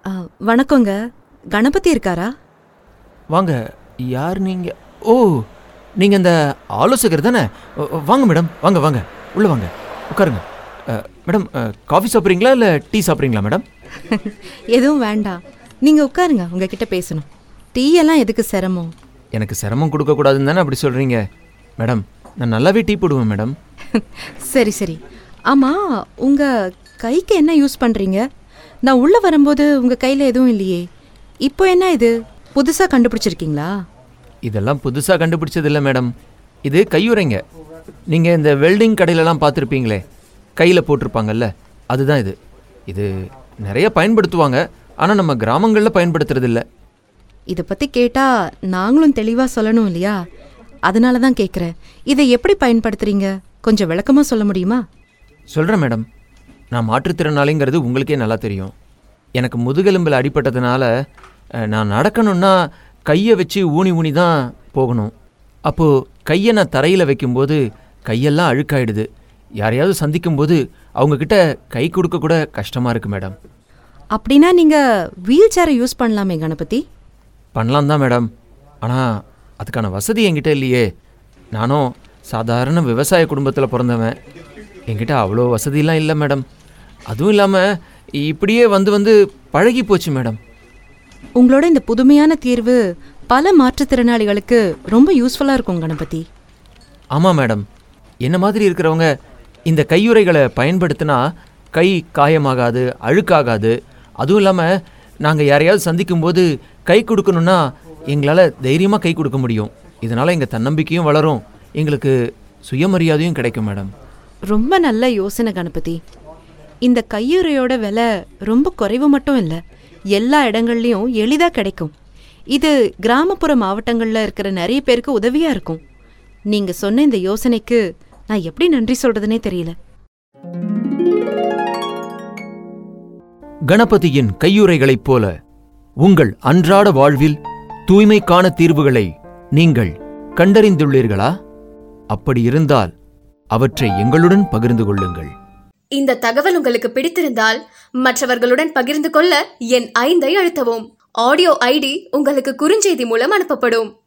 ஆ, வணக்கங்க கணபதி இருக்காரா வாங்க யார் நீங்க ஓ நீங்க இந்த ஆலோசகர் தானே ஓ, ஓ, வாங்க மேடம் வாங்க வாங்க உள்ள வாங்க உட்காருங்க அ, மேடம் அ, காஃபி சாப்பிட்றீங்களா இல்லை டீ சாப்பிட்றீங்களா மேடம் எதுவும் வேண்டாம் நீங்க உட்காருங்க உங்ககிட்ட பேசணும் டீ எல்லாம் எதுக்கு சிரமம் எனக்கு சிரமம் கொடுக்கக்கூடாதுன்னு தானே அப்படி சொல்கிறீங்க மேடம் நான் நல்லாவே டீ போடுவேன் மேடம் சரி சரி ஆமா உங்க கைக்கு என்ன யூஸ் பண்றீங்க நான் உள்ள வரும்போது உங்க கையில எதுவும் இல்லையே இப்போ என்ன இது புதுசா கண்டுபிடிச்சிருக்கீங்களா இதெல்லாம் புதுசாக கண்டுபிடிச்சது இல்லை மேடம் இது கையுறைங்க நீங்கள் இந்த வெல்டிங் கடையிலலாம் பார்த்துருப்பீங்களே கையில் போட்டிருப்பாங்கல்ல அதுதான் இது இது நிறைய பயன்படுத்துவாங்க ஆனால் நம்ம கிராமங்களில் பயன்படுத்துறது இல்ல இதை பத்தி கேட்டா நாங்களும் தெளிவா சொல்லணும் இல்லையா அதனால தான் கேட்குறேன் இதை எப்படி பயன்படுத்துறீங்க கொஞ்சம் விளக்கமா சொல்ல முடியுமா சொல்கிறேன் மேடம் நான் மாற்றுத்திறனாளிங்கிறது உங்களுக்கே நல்லா தெரியும் எனக்கு முதுகெலும்பில் அடிபட்டதுனால அஹ், நான் நடக்கணும்னா கையை வச்சு ஊனி ஊனி தான் போகணும் அப்போது கையை நான் தரையில் வைக்கும்போது கையெல்லாம் அழுக்காயிடுது யாரையாவது சந்திக்கும்போது அவங்கக்கிட்ட கை கொடுக்க கூட கஷ்டமாக இருக்குது மேடம் அப்படின்னா நீங்க வீல் சேரை யூஸ் பண்ணலாமே கணபதி பண்ணலாம் தான் மேடம் ஆனால் அதுக்கான வசதி என்கிட்ட இல்லையே நானும் சாதாரண விவசாய குடும்பத்தில் பிறந்தவன் என்கிட்ட அவ்வளோ வசதியெல்லாம் இல்லை மேடம் அதுவும் இல்லாமல் இப்படியே வந்து வந்து பழகி போச்சு மேடம் உங்களோட இந்த புதுமையான தீர்வு பல மாற்றுத்திறனாளிகளுக்கு ரொம்ப யூஸ்ஃபுல்லா இருக்கும் கணபதி ஆமாம் மேடம் என்ன மாதிரி இருக்கிறவங்க இந்த கையுறைகளை பயன்படுத்தினா கை காயமாகாது அழுக்காகாது அதுவும் இல்லாமல் நாங்கள் யாரையாவது சந்திக்கும்போது கை கொடுக்கணுன்னா எங்களால் தைரியமாக கை கொடுக்க முடியும் இதனால் எங்கள் தன்னம்பிக்கையும் வளரும் எங்களுக்கு சுயமரியாதையும் கிடைக்கும் மேடம் ரொம்ப நல்ல யோசனை கணபதி இந்த கையுறையோட விலை ரொம்ப குறைவு மட்டும் இல்லை எல்லா இடங்கள்லையும் எளிதா கிடைக்கும் இது கிராமப்புற மாவட்டங்கள்ல இருக்கிற நிறைய பேருக்கு உதவியா இருக்கும் நீங்க சொன்ன இந்த யோசனைக்கு நான் எப்படி நன்றி சொல்றதுனே தெரியல கணபதியின் கையுறைகளைப் போல உங்கள் அன்றாட வாழ்வில் தூய்மைக்கான தீர்வுகளை நீங்கள் கண்டறிந்துள்ளீர்களா அப்படி இருந்தால் அவற்றை எங்களுடன் பகிர்ந்து கொள்ளுங்கள் இந்த தகவல் உங்களுக்கு பிடித்திருந்தால் மற்றவர்களுடன் பகிர்ந்து கொள்ள என் ஐந்தை அழுத்தவும் ஆடியோ ஐடி உங்களுக்கு குறுஞ்செய்தி மூலம் அனுப்பப்படும்